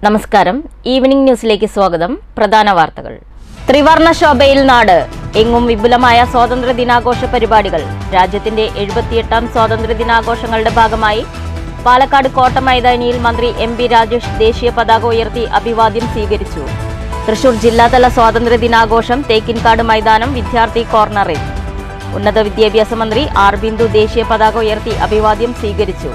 നമസ്കാരം ഈവനിംഗ് ന്യൂസിലേക്ക് സ്വാഗതം പ്രധാന വാർത്തകൾ ത്രിവർണ ശോഭയിൽ നാട് എങ്ങും വിപുലമായ സ്വാതന്ത്ര്യ ദിനാഘോഷ പരിപാടികൾ രാജ്യത്തിന്റെ എഴുപത്തിയെട്ടാം സ്വാതന്ത്ര്യ ദിനാഘോഷങ്ങളുടെ ഭാഗമായി പാലക്കാട് കോട്ട മൈതാനിയിൽ മന്ത്രി എം പി രാജേഷ് ദേശീയ പതാക ഉയർത്തി അഭിവാദ്യം സ്വീകരിച്ചു തൃശൂർ ജില്ലാതല സ്വാതന്ത്ര്യ ദിനാഘോഷം തേക്കിൻകാട് മൈതാനം വിദ്യാർത്ഥി കോർണറിൽ ഉന്നത വിദ്യാഭ്യാസ മന്ത്രി ആർ ബിന്ദു ദേശീയ പതാക ഉയർത്തി അഭിവാദ്യം സ്വീകരിച്ചു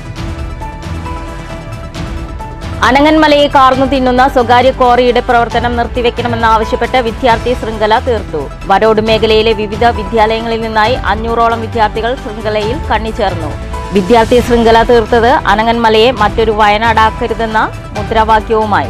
അനങ്ങന്മലയെ കാർന്നു തിന്നുന്ന സ്വകാര്യ ക്വാറിയുടെ പ്രവർത്തനം നിർത്തിവെക്കണമെന്നാവശ്യപ്പെട്ട് വിദ്യാർത്ഥി ശൃംഖല തീർത്തു വരോഡ് മേഖലയിലെ വിവിധ വിദ്യാലയങ്ങളിൽ നിന്നായി അഞ്ഞൂറോളം വിദ്യാർത്ഥികൾ ശൃംഖലയിൽ കണ്ണിച്ചേർന്നു വിദ്യാർത്ഥി ശൃംഖല തീർത്തത് അനങ്ങന്മലയെ മറ്റൊരു വയനാടാക്കരുതെന്ന മുദ്രാവാക്യവുമായി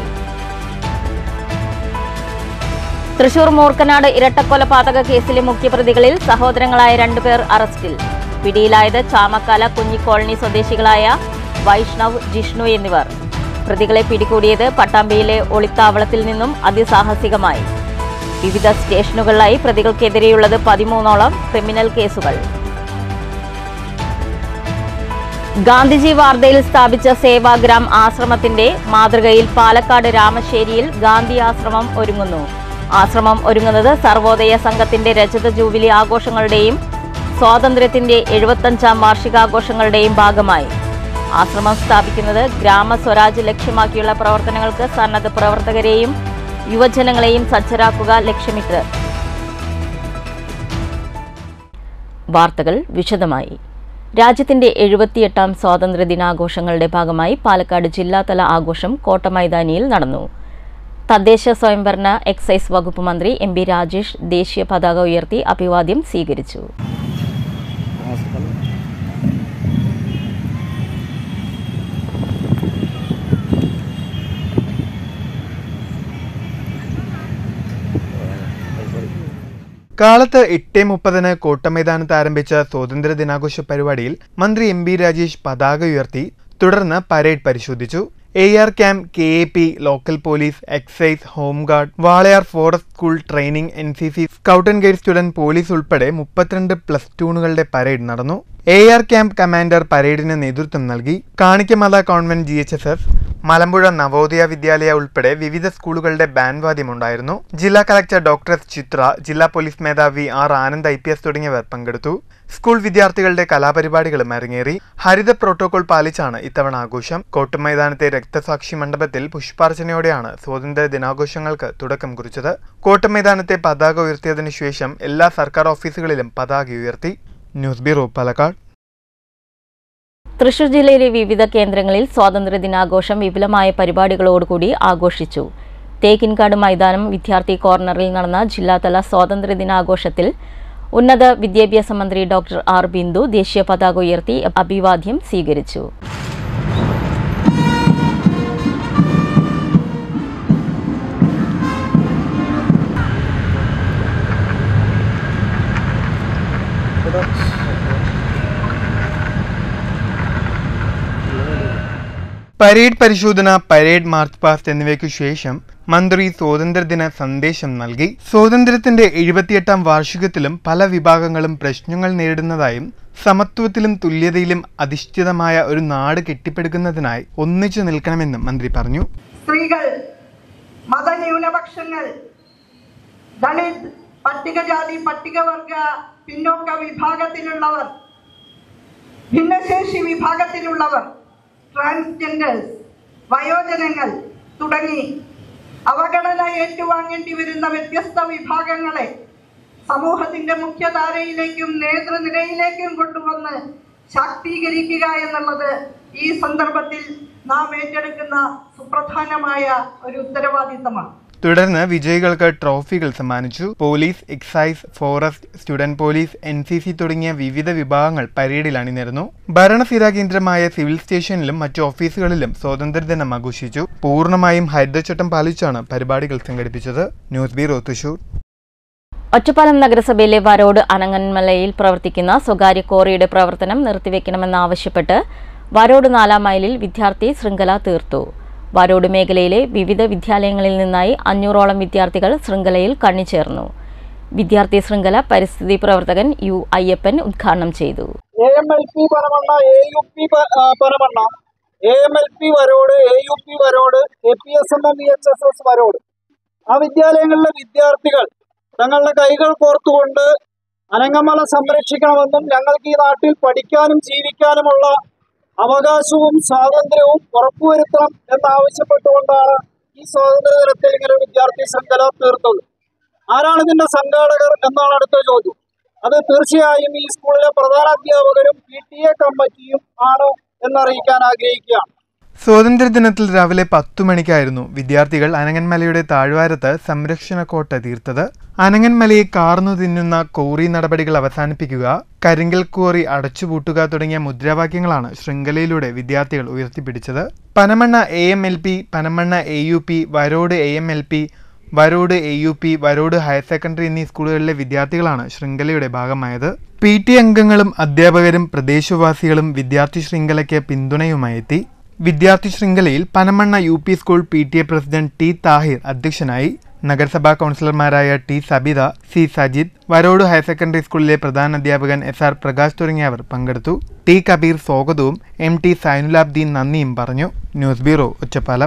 തൃശൂർ മൂർക്കനാട് ഇരട്ടക്കൊലപാതക കേസിലെ മുഖ്യപ്രതികളിൽ സഹോദരങ്ങളായ രണ്ടുപേർ അറസ്റ്റിൽ പിടിയിലായത് ചാമക്കാല കുഞ്ഞിക്കോളനി സ്വദേശികളായ വൈഷ്ണവ് ജിഷ്ണു എന്നിവർ പ്രതികളെ പിടികൂടിയത് പട്ടാമ്പിയിലെ ഒളിത്താവളത്തിൽ നിന്നും അതിസാഹസികമായി വിവിധ സ്റ്റേഷനുകളിലായി പ്രതികൾക്കെതിരെയുള്ളത് പതിമൂന്നോളം ക്രിമിനൽ കേസുകൾ ഗാന്ധിജി വാർധയിൽ സ്ഥാപിച്ച സേവാഗ്രാം ആശ്രമത്തിന്റെ മാതൃകയിൽ പാലക്കാട് രാമശ്ശേരിയിൽ ഗാന്ധി ആശ്രമം ഒരുങ്ങുന്നു ആശ്രമം ഒരുങ്ങുന്നത് സർവോദയ സംഘത്തിന്റെ രജത ജൂബിലി ആഘോഷങ്ങളുടെയും സ്വാതന്ത്ര്യത്തിന്റെ എഴുപത്തഞ്ചാം വാർഷികാഘോഷങ്ങളുടെയും ഭാഗമായി ആശ്രമം സ്ഥാപിക്കുന്നത് ഗ്രാമസ്വരാജ് ലക്ഷ്യമാക്കിയുള്ള പ്രവർത്തനങ്ങൾക്ക് സന്നദ്ധ പ്രവർത്തകരെയും യുവജനങ്ങളെയും സജ്ജരാക്കുക ലക്ഷ്യമിട്ട് വാർത്തകൾ വിശദമായി രാജ്യത്തിന്റെ എഴുപത്തിയെട്ടാം സ്വാതന്ത്ര്യ ദിനാഘോഷങ്ങളുടെ ഭാഗമായി പാലക്കാട് ജില്ലാതല ആഘോഷം കോട്ടമൈതാനിയിൽ നടന്നു തദ്ദേശ സ്വയംഭരണ എക്സൈസ് വകുപ്പ് മന്ത്രി എം ബി രാജേഷ് ദേശീയ പതാക ഉയർത്തി അഭിവാദ്യം സ്വീകരിച്ചു കാലത്ത് എട്ട് മുപ്പതിന് കോട്ടമൈതാനത്ത് ആരംഭിച്ച സ്വാതന്ത്ര്യ ദിനാഘോഷ പരിപാടിയിൽ മന്ത്രി എം ബി രാജേഷ് പതാക ഉയർത്തി തുടർന്ന് പരേഡ് പരിശോധിച്ചു A R camp K A P local police excise home guard Walayar forest school training N C C scout and guide student police ഉൾപ്പെടെ മുപ്പത്തിരണ്ട് പ്ലസ് ടൂണുകളുടെ പരേഡ് നടന്നു എ ആർ ക്യാമ്പ് കമാൻഡർ പരേഡിന് നേതൃത്വം നൽകി Kanikkamala convent G H S S Malampuzha Navodaya Vidyalaya ഉൾപ്പെടെ വിവിധ സ്കൂളുകളുടെ ബാൻഡ് വാദ്യമുണ്ടായിരുന്നു ജില്ലാ കളക്ടർ ഡോക്ടർ എസ് ചിത്ര ജില്ലാ പോലീസ് മേധാവി R Anand I P S തുടങ്ങിയവർ പങ്കെടുത്തു സ്കൂൾ വിദ്യാർത്ഥികളുടെ കലാപരിപാടികളും അരങ്ങേറി ഹരിത പ്രോട്ടോകോൾ പാലിച്ചാണ് ഇത്തവണ ആഘോഷം കോട്ടമൈതാനത്തെ രക്തസാക്ഷി മണ്ഡപത്തിൽ പുഷ്പാർച്ചനയോടെയാണ് സ്വാതന്ത്ര്യ ദിനാഘോഷങ്ങൾക്ക് തുടക്കം കുറിച്ചത് കോട്ടമൈതാനത്തെ പതാക ഉയർത്തിയതിനു ശേഷം എല്ലാ സർക്കാർ ഓഫീസുകളിലും പതാക ഉയർത്തി ന്യൂസ് ബ്യൂറോ പാലക്കാട് തൃശൂർ ജില്ലയിലെ വിവിധ കേന്ദ്രങ്ങളിൽ സ്വാതന്ത്ര്യ ദിനാഘോഷം വിപുലമായ പരിപാടികളോടുകൂടി ആഘോഷിച്ചു തേക്കിൻകാട് മൈതാനം വിദ്യാർത്ഥി കോർണറിൽ നടന്ന ജില്ലാതല സ്വാതന്ത്ര്യ ദിനാഘോഷത്തിൽ ഉന്നത വിദ്യാഭ്യാസ മന്ത്രി ഡോക്ടർ ആർ ബിന്ദു ദേശീയ പതാക ഉയർത്തി അഭിവാദ്യം സ്വീകരിച്ചു പരേഡ് പരിശോധന പരേഡ് മാർച്ച് പാസ്റ്റ് എന്നിവയ്ക്കു ശേഷം മന്ത്രി സ്വാതന്ത്ര്യദിന സന്ദേശം നൽകി സ്വാതന്ത്ര്യത്തിന്റെ എഴുപത്തിയെട്ടാം വാർഷികത്തിലും പല വിഭാഗങ്ങളും പ്രശ്നങ്ങൾ നേരിടുന്നതായും സമത്വത്തിലും തുല്യതയിലും അധിഷ്ഠിതമായ ഒരു നാട് കെട്ടിപ്പടുക്കുന്നതിനായി ഒന്നിച്ചു നിൽക്കണമെന്നും മന്ത്രി പറഞ്ഞു സ്ത്രീകൾ മതന്യൂനപക്ഷങ്ങൾ ദളിത് പട്ടികജാതി പട്ടികവർഗ പിന്നോക്ക വിഭാഗത്തിലുള്ളവർ ഭിന്നശേഷി വിഭാഗത്തിലുള്ളവർ ട്രാൻസ്ജെൻഡേഴ്സ് വയോജനങ്ങൾ തുടങ്ങി അവഗണന ഏറ്റുവാങ്ങേണ്ടി വരുന്ന വ്യത്യസ്ത വിഭാഗങ്ങളെ സമൂഹത്തിന്റെ മുഖ്യധാരയിലേക്കും നേതൃനിരയിലേക്കും കൊണ്ടുവന്ന് ശാക്തീകരിക്കുക എന്നുള്ളത് ഈ സന്ദർഭത്തിൽ നാം ഏറ്റെടുക്കുന്ന സുപ്രധാനമായ ഒരു ഉത്തരവാദിത്തമാണ് തുടർന്ന് വിജയികൾക്ക് ട്രോഫികൾ സമ്മാനിച്ചു police excise forest student police N C C തുടങ്ങിയ വിവിധ വിഭാഗങ്ങൾ പരേഡിൽ അണിനിരന്നു ഭരണസ്ഥിര കേന്ദ്രമായ സിവിൽ സ്റ്റേഷനിലും മറ്റു ഓഫീസുകളിലും സ്വാതന്ത്ര്യദിനം ആഘോഷിച്ചു പൂർണ്ണമായും ഹരിതചട്ടം പാലിച്ചാണ് പരിപാടികൾ സംഘടിപ്പിച്ചത് ന്യൂസ് ബ്യൂറോ തൃശൂർ ഒറ്റപ്പാലം നഗരസഭയിലെ വരോട് അനങ്ങന്മലയിൽ പ്രവർത്തിക്കുന്ന സ്വകാര്യ ക്വാറിയുടെ പ്രവർത്തനം നിർത്തിവെക്കണമെന്നാവശ്യപ്പെട്ട് വരോട് നാലാം മൈലിൽ വിദ്യാർത്ഥി ശൃംഖല തീർത്തു വരോട് മേഖലയിലെ വിവിധ വിദ്യാലയങ്ങളിൽ നിന്നായി അഞ്ഞൂറോളം വിദ്യാർത്ഥികൾ ശൃംഖലയിൽ കണ്ണിച്ചേർന്നു വിദ്യാർത്ഥി ശൃംഖല പരിസ്ഥിതി പ്രവർത്തകൻ യു അയ്യപ്പൻ ഉദ്ഘാടനം ചെയ്തു A M L P Paramanna A U P Paramanna A M L P Varode A U P Varode A P S M M E H S S Varode ആ വിദ്യാലയങ്ങളിലെ വിദ്യാർത്ഥികൾ തങ്ങളുടെ കൈകൾ കോർത്തുകൊണ്ട് അനങ്ങമല സംരക്ഷിക്കണമെന്നും ഞങ്ങൾക്ക് ഈ നാട്ടിൽ പഠിക്കാനും ജീവിക്കാനുമുള്ള അവകാശവും സ്വാതന്ത്ര്യവും ഉറപ്പുവരുത്തണം എന്നാവശ്യപ്പെട്ടുകൊണ്ടാണ് ഈ സ്വാതന്ത്ര്യ ദിനത്തിൽ ഇങ്ങനെ ഒരു വിദ്യാർത്ഥി ശൃംഖല തീർത്തത് ആരാണ് ഇതിന്റെ സംഘാടകർ എന്നാണ് അടുത്ത ചോദ്യം അത് തീർച്ചയായും ഈ സ്കൂളിലെ പ്രധാന അധ്യാപകരും പി ടി എ കമ്മിറ്റിയും ആണ് എന്നറിയിക്കാൻ ആഗ്രഹിക്കുകയാണ് സ്വാതന്ത്ര്യദിനത്തിൽ രാവിലെ പത്തു മണിക്കായിരുന്നു വിദ്യാർത്ഥികൾ അനങ്ങന്മലയുടെ താഴ്വാരത്ത് സംരക്ഷണ കോട്ട തീർത്തത് അനങ്ങന്മലയെ കാർന്നു തിന്നുന്ന കോറി നടപടികൾ അവസാനിപ്പിക്കുക കരിങ്കൽ കോറി അടച്ചുപൂട്ടുക തുടങ്ങിയ മുദ്രാവാക്യങ്ങളാണ് ശൃംഖലയിലൂടെ വിദ്യാർത്ഥികൾ ഉയർത്തിപ്പിടിച്ചത് Panamanna A M L P Panamanna A U P Varode A M L P Varode A U P Varode higher secondary എന്നീ സ്കൂളുകളിലെ വിദ്യാർത്ഥികളാണ് ശൃംഖലയുടെ ഭാഗമായത് പി ടി അംഗങ്ങളും അധ്യാപകരും പ്രദേശവാസികളും വിദ്യാർത്ഥി ശൃംഖലയ്ക്ക് പിന്തുണയുമായി എത്തി വിദ്യാർത്ഥി ശൃംഖലയിൽ Panamanna U P school P T A president T Thahir അധ്യക്ഷനായി നഗരസഭാ കൗൺസിലർമാരായ T Sabitha C Sajith Varode higher secondary സ്കൂളിലെ പ്രധാന അധ്യാപകൻ എസ് ആർ പ്രകാശ് തുടങ്ങിയവർ പങ്കെടുത്തു ടി കബീർ സ്വാഗതവും എം ടി സൈനുലാബ്ദീൻ നന്ദിയും പറഞ്ഞു news bureau Ottapalam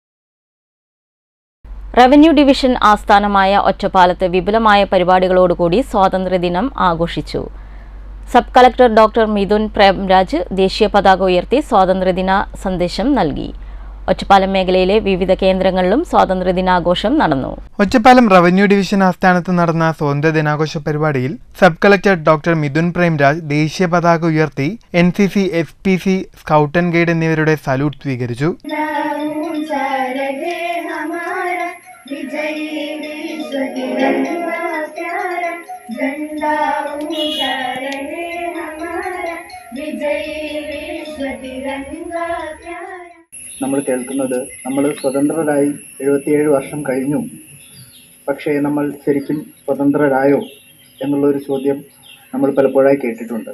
revenue division ആസ്ഥാനമായ ഒറ്റപ്പാലത്ത് വിപുലമായ പരിപാടികളോടുകൂടി സ്വാതന്ത്ര്യദിനം ആഘോഷിച്ചു sub collector doctor Mithun Premraj ദേശീയ പതാക ഉയർത്തി സ്വാതന്ത്ര്യദിന സന്ദേശം നൽകി ഒറ്റപ്പാലം മേഖലയിലെ വിവിധ കേന്ദ്രങ്ങളിലും സ്വാതന്ത്ര്യദിനാഘോഷം നടന്നു ഒറ്റപ്പാലം റവന്യൂ ഡിവിഷൻ ആസ്ഥാനത്ത് നടന്ന സ്വാതന്ത്ര്യ ദിനാഘോഷ പരിപാടിയിൽ sub collector doctor Mithun Premraj ദേശീയ പതാക ഉയർത്തി N C C S P C scout and guide എന്നിവരുടെ സല്യൂട്ട് സ്വീകരിച്ചു ऊंचा रहे हमारा विजयी विश्व तिरंगा प्यारा झंडा ऊंचा रहे हमारा विजयी विश्व तिरंगा प्यारा നമ്മൾ കേൾക്കുന്നത് നമ്മൾ സ്വതന്ത്രരായി എഴുപത്തിയേഴ് വർഷം കഴിഞ്ഞു പക്ഷേ നമ്മൾ ശരിക്കും സ്വതന്ത്രരായോ എന്നുള്ളൊരു ചോദ്യം നമ്മൾ പലപ്പോഴായി കേട്ടിട്ടുണ്ട്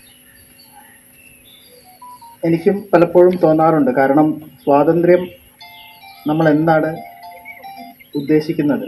എനിക്കും പലപ്പോഴും തോന്നാറുണ്ട് കാരണം സ്വാതന്ത്ര്യം നമ്മൾ എന്താണ് ഉദ്ദേശിക്കുന്നത്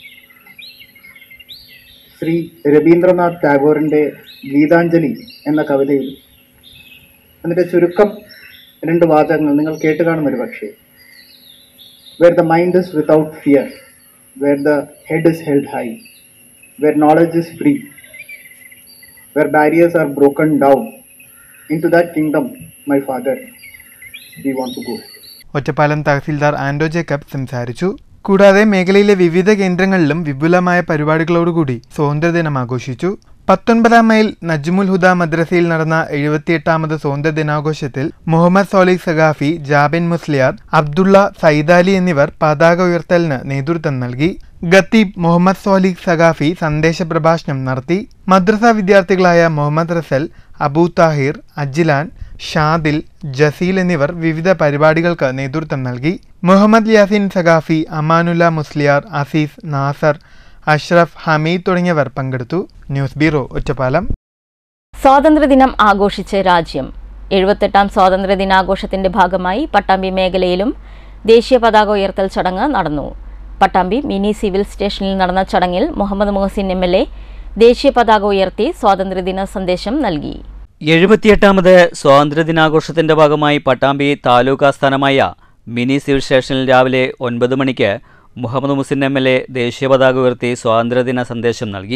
ശ്രീ രവീന്ദ്രനാഥ് ടാഗോറിൻ്റെ ഗീതാഞ്ജലി എന്ന കവിതയിൽ അതിൻ്റെ ചുരുക്കം രണ്ട് വാചകങ്ങൾ നിങ്ങൾ കേട്ട് കാണും ഒരു പക്ഷേ where the mind is without fear, where the head is held high, where knowledge is free, where barriers are broken down. Into that kingdom, my father, we want to go. Ottapalam tahsildar Anto Jacob സംസാരിച്ചു കൂടാതെ മേഖലയിലെ വിവിധ കേന്ദ്രങ്ങളിലും വിപുലമായ പരിപാടികളോടുകൂടി സ്വാതന്ത്ര്യദിനം ആഘോഷിച്ചു പത്തൊൻപതാം മൈൽ നജ്മുൽ ഹുദ മദ്രസയിൽ നടന്ന എഴുപത്തിയെട്ടാമത് സ്വാതന്ത്ര്യ ദിനാഘോഷത്തിൽ മുഹമ്മദ് സോലിഹ് സഖാഫി ജാബിൻ മുസ്ലിയാർ അബ്ദുള്ള സൈദാലി എന്നിവർ പതാക ഉയർത്തലിന് നേതൃത്വം നൽകി ഖത്തീബ് മുഹമ്മദ് സോലിഹ് സഖാഫി സന്ദേശ പ്രഭാഷണം നടത്തി മദ്രസ വിദ്യാർത്ഥികളായ മുഹമ്മദ് റസൽ അബൂ താഹിർ അജ്ലാൻ ഷാദിൽ ജസീൽ എന്നിവർ വിവിധ പരിപാടികൾക്ക് നേതൃത്വം നൽകി മുഹമ്മദ് യാസിൻ സഖാഫി അമാനുല്ല മുസ്ലിയാർ അസീസ് നാസർ അഷ്റഫ് ഹമീദ് തുടങ്ങിയവർ പങ്കെടുത്തു ന്യൂസ് ബ്യൂറോ ഒറ്റപ്പാലം സ്വാതന്ത്ര്യദിനം ആഘോഷിച്ച് രാജ്യം എഴുപത്തെട്ടാം സ്വാതന്ത്ര്യ ദിനാഘോഷത്തിന്റെ ഭാഗമായി പട്ടാമ്പി മേഖലയിലും ദേശീയ പതാക ഉയർത്തൽ ചടങ്ങ് നടന്നു പട്ടാമ്പി മിനി സിവിൽ സ്റ്റേഷനിൽ നടന്ന ചടങ്ങിൽ Muhammad Muhsin M L A ദേശീയ പതാക ഉയർത്തി സ്വാതന്ത്ര്യദിന സന്ദേശം നൽകി എഴുപത്തിയെട്ടാമത് സ്വാതന്ത്ര്യദിനാഘോഷത്തിന്റെ ഭാഗമായി പട്ടാമ്പി താലൂക്ക് ആസ്ഥാനമായ മിനി സിവിൽ സ്റ്റേഷനിൽ രാവിലെ ഒൻപത് മണിക്ക് Muhammad Muhsin M L A ദേശീയ പതാക ഉയർത്തി സ്വാതന്ത്ര്യദിന സന്ദേശം നൽകി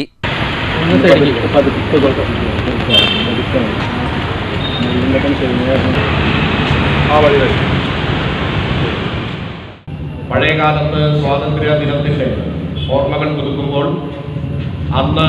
പഴയകാലത്ത് സ്വാതന്ത്ര്യ ദിനത്തിൻ്റെ ഓർമ്മകൾ പുതുക്കുമ്പോൾ അന്ന്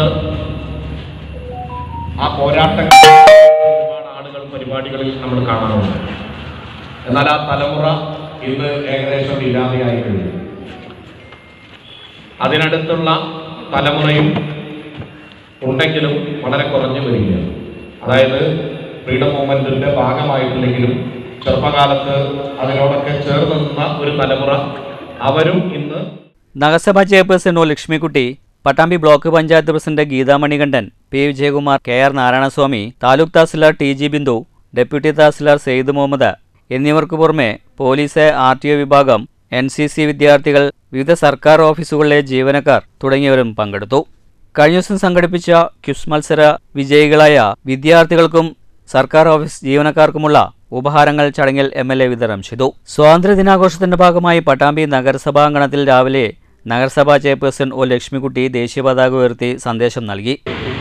ആ പോരാട്ടങ്ങൾ ഒരുപാട് ആളുകൾ പരിപാടികളിൽ നമ്മൾ കാണാറുണ്ട് എന്നാൽ ആ തലമുറ ഇന്ന് ഏകദേശം ഇല്ലാതെയായി കഴിഞ്ഞു അതിനടുത്തുള്ള തലമുറയും ഉണ്ടെങ്കിലും വളരെ കുറഞ്ഞു വരികയാണ് അതായത് ഫ്രീഡം മൂവ്മെന്റിന്റെ ഭാഗമായിട്ടില്ലെങ്കിലും ചെറുപ്പകാലത്ത് അതിനോടൊക്കെ ചേർന്ന് നിന്ന ഒരു തലമുറ അവരും ഇന്ന് നഗരസഭാ chairperson O Lakshmikutty Pattambi block panchayat president Geetha Manikandan P Vijayakumar K R Narayanaswamy taluk tahsildar T G Bindu deputy tahsildar Sayed Muhammad എന്നിവർക്ക് പുറമെ പോലീസ് ആർ ടി ഒ വിഭാഗം എൻ സി സി വിദ്യാർത്ഥികൾ വിവിധ സർക്കാർ ഓഫീസുകളിലെ ജീവനക്കാർ തുടങ്ങിയവരും പങ്കെടുത്തു കഴിഞ്ഞ ദിവസം സംഘടിപ്പിച്ച ക്യുസ് മത്സര വിജയികളായ വിദ്യാർത്ഥികൾക്കും സർക്കാർ ഓഫീസ് ജീവനക്കാർക്കുമുള്ള ഉപഹാരങ്ങൾ ചടങ്ങിൽ എം എൽ എ വിതരണം ചെയ്തു സ്വാതന്ത്ര്യ ദിനാഘോഷത്തിന്റെ ഭാഗമായി പട്ടാമ്പി നഗരസഭാങ്കണത്തിൽ രാവിലെ നഗരസഭാ ചെയർപേഴ്സൺ ഒ ലക്ഷ്മിക്കുട്ടി ദേശീയ പതാക ഉയർത്തി സന്ദേശം നൽകി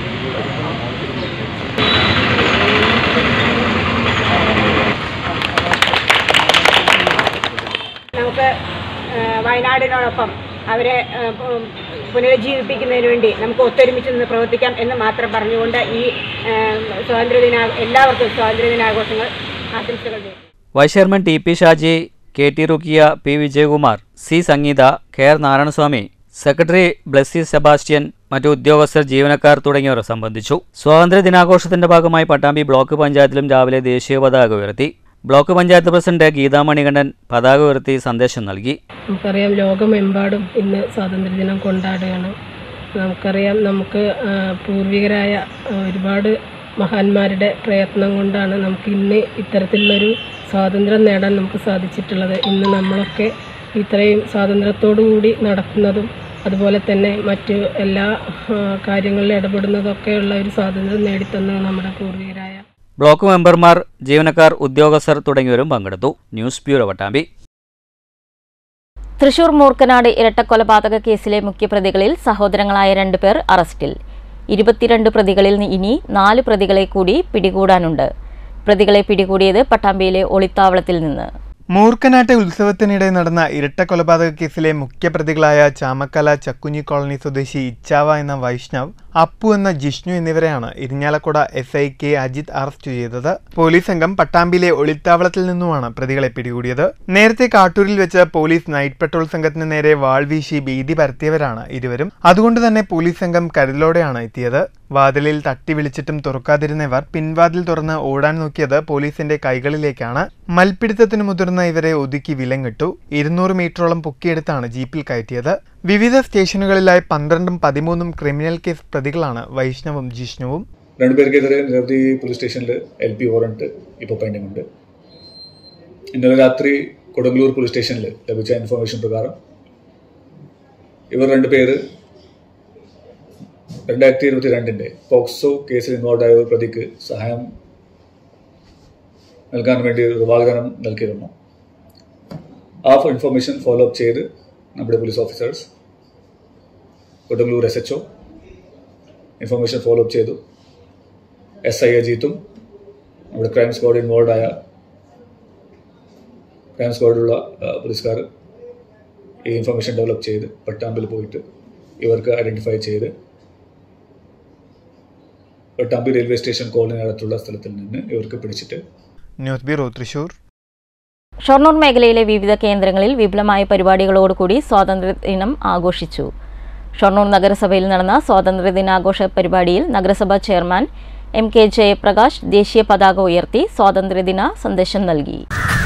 നമുക്ക് ആ, വയനാടിനോടൊപ്പം അവരെ ആ, പു- പുനരുജ്ജീവിപ്പിക്കുന്നതിന് വേണ്ടി നമുക്ക് ഒത്തൊരുമിച്ച് നിന്ന് പ്രവർത്തിക്കാം എന്ന് മാത്രം പറഞ്ഞുകൊണ്ട് ഈ ആ, സ്വാതന്ത്ര്യദിന എല്ലാവർക്കും സ്വാതന്ത്ര്യദിനാഘോഷങ്ങൾ ആശംസകൾ നേരുന്നു vice chairman T P Shaji K T Rukhiya P Vijayakumar C Sangeetha K R Narayanaswamy secretary Blessy Sebastian മറ്റു ഉദ്യോഗസ്ഥർ ജീവനക്കാർ തുടങ്ങിയവർ സംബന്ധിച്ചു സ്വാതന്ത്ര്യ ദിനാഘോഷത്തിന്റെ ഭാഗമായി പട്ടാമ്പി ബ്ലോക്ക് പഞ്ചായത്തിലും രാവിലെ ദേശീയ പതാക ഉയർത്തി ബ്ലോക്ക് പഞ്ചായത്ത് പ്രസിഡന്റ് ഗീതാ മണികണ്ഠൻ പതാക ഉയർത്തി സന്ദേശം നൽകി നമുക്കറിയാം ലോകമെമ്പാടും ഇന്ന് സ്വാതന്ത്ര്യദിനം കൊണ്ടാടുകയാണ് നമുക്കറിയാം നമുക്ക് ആ, പൂർവികരായ ആ, ഒരുപാട് മഹാന്മാരുടെ പ്രയത്നം കൊണ്ടാണ് നമുക്ക് ഇന്ന് ഇത്തരത്തിലുള്ളൊരു സ്വാതന്ത്ര്യം നേടാൻ നമുക്ക് സാധിച്ചിട്ടുള്ളത് ഇന്ന് നമ്മളൊക്കെ ഇത്രയും സ്വാതന്ത്ര്യത്തോടു കൂടി നടക്കുന്നതും അതുപോലെ തന്നെ മറ്റ് എല്ലാ ആ, കാര്യങ്ങളിലും ഇടപെടുന്നതൊക്കെയുള്ള ഒരു സ്വാതന്ത്ര്യം നേടിത്തന്നത് നമ്മുടെ പൂർവികരായ ബ്ലോക്ക് മെമ്പർമാർ ജീവനക്കാർ ഉദ്യോഗസ്ഥർ തുടങ്ങിയവരും പങ്കെടുത്തു ന്യൂസ് ബ്യൂറോ പട്ടാമ്പി തൃശൂർ മൂർക്കനാട് ഇരട്ടക്കൊലപാതക കേസിലെ മുഖ്യപ്രതികളിൽ സഹോദരങ്ങളായ രണ്ടുപേർ അറസ്റ്റിൽ ഇരുപത്തിരണ്ട് പ്രതികളിൽ നി- ഇനി നാല് പ്രതികളെ കൂടി പിടികൂടാനുണ്ട് പ്രതികളെ പിടികൂടിയത് പട്ടാമ്പിയിലെ ഒളിത്താവളത്തിൽ നിന്ന് മൂർക്കനാട്ടെ ഉത്സവത്തിനിടെ നടന്ന ഇരട്ട കൊലപാതക കേസിലെ മുഖ്യപ്രതികളായ ചാമക്കല ചക്കുഞ്ഞി കോളനി സ്വദേശി ഇച്ചാവ എന്ന വൈഷ്ണവ് അപ്പു എന്ന ജിഷ്ണു എന്നിവരെയാണ് Irinjalakuda S I K Ajith arrest ചെയ്തത് പോലീസ് സംഘം പട്ടാമ്പിയിലെ ഒളിത്താവളത്തിൽ നിന്നുമാണ് പ്രതികളെ പിടികൂടിയത് നേരത്തെ കാട്ടൂരിൽ വെച്ച് പോലീസ് നൈറ്റ് പെട്രോൾ സംഘത്തിന് നേരെ വാൾ വീശി ഭീതി പരത്തിയവരാണ് ഇരുവരും അതുകൊണ്ട് തന്നെ പോലീസ് സംഘം കരുതലോടെയാണ് എത്തിയത് വാതിലിൽ തട്ടി വിളിച്ചിട്ടും തുറക്കാതിരുന്നവർ പിൻവാതിൽ തുറന്ന് ഓടാൻ നോക്കിയത് പോലീസിന്റെ കൈകളിലേക്കാണ് മൽപ്പിടുത്തത്തിന് മുതിർന്ന ഇവരെ ഒതുക്കി വിലങ്ങിട്ടു ഇരുന്നൂറ് മീറ്ററോളം പൊക്കിയെടുത്താണ് ജീപ്പിൽ കയറ്റിയത് വിവിധ സ്റ്റേഷനുകളിലായി പന്ത്രണ്ടും പതിമൂന്നും ക്രിമിനൽ കേസ് പ്രതികളാണ് വൈഷ്ണവും ജിഷ്ണുവും രണ്ടുപേർക്കെതിരെ നിരവധി പോലീസ് സ്റ്റേഷനിൽ എൽ പി വാറണ്ട് ഇപ്പോൾ പെൻഡിംഗ് ഉണ്ട് ഇന്നലെ രാത്രി കൊടുങ്ങല്ലൂർ പോലീസ് സ്റ്റേഷനിൽ ലഭിച്ച ഇൻഫർമേഷൻ പ്രകാരം ഇവർ രണ്ടുപേര് രണ്ടായിരത്തി ഇരുപത്തി രണ്ടിൻ്റെ പോക്സോ കേസിൽ ഇൻവോൾവ് ആയ ഒരു പ്രതിക്ക് സഹായം നൽകാൻ വേണ്ടി ഒരു വാഗ്ദാനം നൽകിയിരുന്നു ആ ഇൻഫർമേഷൻ ഫോളോ അപ്പ് ചെയ്ത് നമ്മുടെ police officers Kodungallur S H O information follow up ചെയ്തു എസ് ഐ അജീത്തും നമ്മുടെ ക്രൈം സ്ക്വാഡ് ഇൻവോൾവ് ആയ ക്രൈം സ്ക്വാഡിലുള്ള പോലീസുകാർ ഈ ഇൻഫർമേഷൻ ഡെവലപ്പ് ചെയ്ത് പട്ടാമ്പിൽ പോയിട്ട് ഇവർക്ക് ഐഡൻറ്റിഫൈ ചെയ്ത് പട്ടാമ്പി റെയിൽവേ സ്റ്റേഷൻ കോളനിനകത്തുള്ള സ്ഥലത്തിൽ നിന്ന് ഇവർക്ക് പിടിച്ചിട്ട് ന്യൂസ് ബ്യൂറോ തൃശൂർ ഷൊർണൂർ മേഖലയിലെ വിവിധ കേന്ദ്രങ്ങളിൽ വിപുലമായ പരിപാടികളോടുകൂടി സ്വാതന്ത്ര്യദിനം ആഘോഷിച്ചു ഷൊർണൂർ നഗരസഭയിൽ നടന്ന സ്വാതന്ത്ര്യദിനാഘോഷ പരിപാടിയിൽ നഗരസഭാ ചെയർമാൻ എം കെ ജയപ്രകാശ് ദേശീയ പതാക ഉയർത്തി സ്വാതന്ത്ര്യദിന സന്ദേശം നൽകി